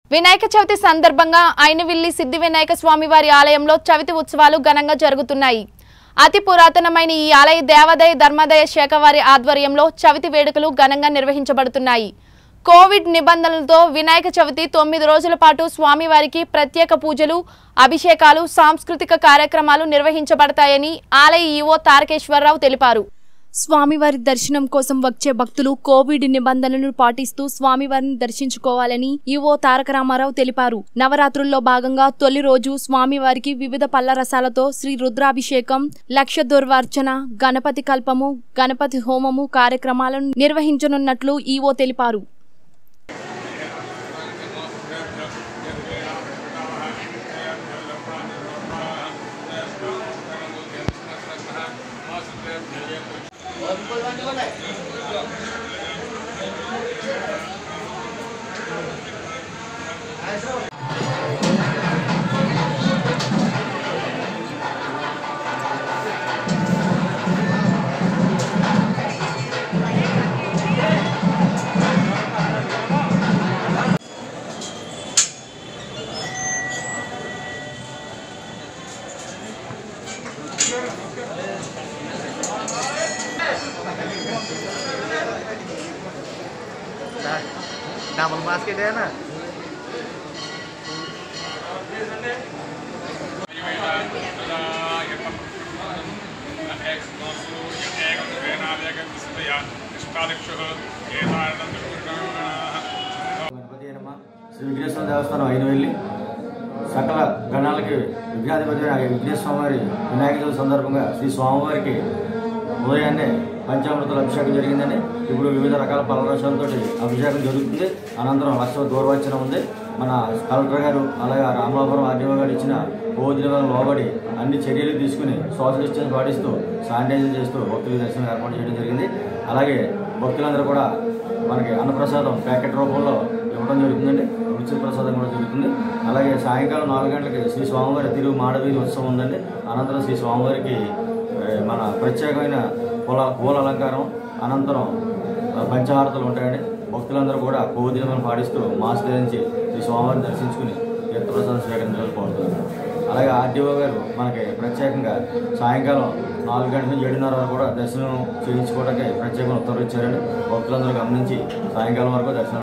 వినాయక చవితి సందర్భంగా ఐనవిల్లి సిద్ధి వినాయక స్వామివారి ఆలయంలో చవితి ఉత్సవాలు ఘనంగా జరుగుతున్నాయి అతి పురాతనమైన ఈ ఆలయ దేవాదాయ ధర్మాదాయ శాఖ వారి ఆధ్వర్యంలో చవితి వేడుకలు ఘనంగా నిర్వహించబడుతున్నాయి కోవిడ్ నిబంధనలతో వినాయక చవితి తొమ్మిది రోజుల పాటు స్వామివారికి ప్రత్యేక పూజలు అభిషేకాలు సాంస్కృతిక కార్యక్రమాలు నిర్వహించబడతాయని ఆలయ ఈవో తారకేశ్వరరావు తెలిపారు స్వామివారి దర్శనం కోసం వచ్చే భక్తులు కోవిడ్ నిబంధనలను పాటిస్తూ స్వామివారిని దర్శించుకోవాలని ఈవో తారక రామారావు తెలిపారు నవరాత్రుల్లో భాగంగా తొలి రోజు స్వామివారికి వివిధ పళ్ళ రసాలతో శ్రీ రుద్రాభిషేకం లక్ష దుర్వార్చన గణపతి కల్పము గణపతి హోమము కార్యక్రమాలను నిర్వహించనున్నట్లు ఈవో తెలిపారు डबल बास्केट है ना గణపతి అయినమా శ్రీ విఘ్నేశ్వర దేవస్థానం అయిన వెళ్ళి సకల గణాలకి విఘ్నాధిపతి అయిన విఘ్నేశ్వర వారి వినాయక చవితి సందర్భంగా శ్రీ స్వామివారికి ఉదయాన్నే పంచామృతుల అభిషేకం జరిగిందని ఇప్పుడు వివిధ రకాల పలరసాలతో అభిషేకం జరుగుతుంది అనంతరం లక్ష దూరవచ్చన ఉంది మన కలెక్టర్ గారు అలాగే రామలాపురం ఆర్డీఓ గారు ఇచ్చిన కోవిడ్ నిబంధనలు లోబడి అన్ని చర్యలు తీసుకుని సోషల్ డిస్టెన్స్ పాటిస్తూ శానిటైజర్ చేస్తూ భక్తుల దర్శనం ఏర్పాటు చేయడం జరిగింది అలాగే భక్తులందరూ కూడా మనకి అన్నప్రసాదం ప్యాకెట్ రూపంలో ఇవ్వడం జరుగుతుందండి ఉచిత ప్రసాదం కూడా జరుగుతుంది అలాగే సాయంకాలం నాలుగు గంటలకి శ్రీ స్వామివారి తిరుగు మాడవీధి ఉత్సవం ఉందండి అనంతరం శ్రీ స్వామివారికి ఏ, మన ప్రత్యేకమైన పూల పూల అలంకారం అనంతరం ఆ, పంచహారతలు ఉంటాయండి భక్తులందరూ కూడా కోదినమని పాటిస్తూ మాస్క్ ధరించి శ్రీ స్వామివారిని దర్శించుకుని తీర్థప్రసాదం స్వీకరించాలని కోరుతున్నాను అలాగే ఆర్డీఓ గారు మనకి ప్రత్యేకంగా సాయంకాలం నాలుగు గంటల నుంచి ఏడున్నర వరకు కూడా దర్శనం చేయించుకోవడానికి ప్రత్యేకంగా ఉత్తర్వులు ఇచ్చారండి భక్తులందరూ గమనించి సాయంకాలం వరకు దర్శనం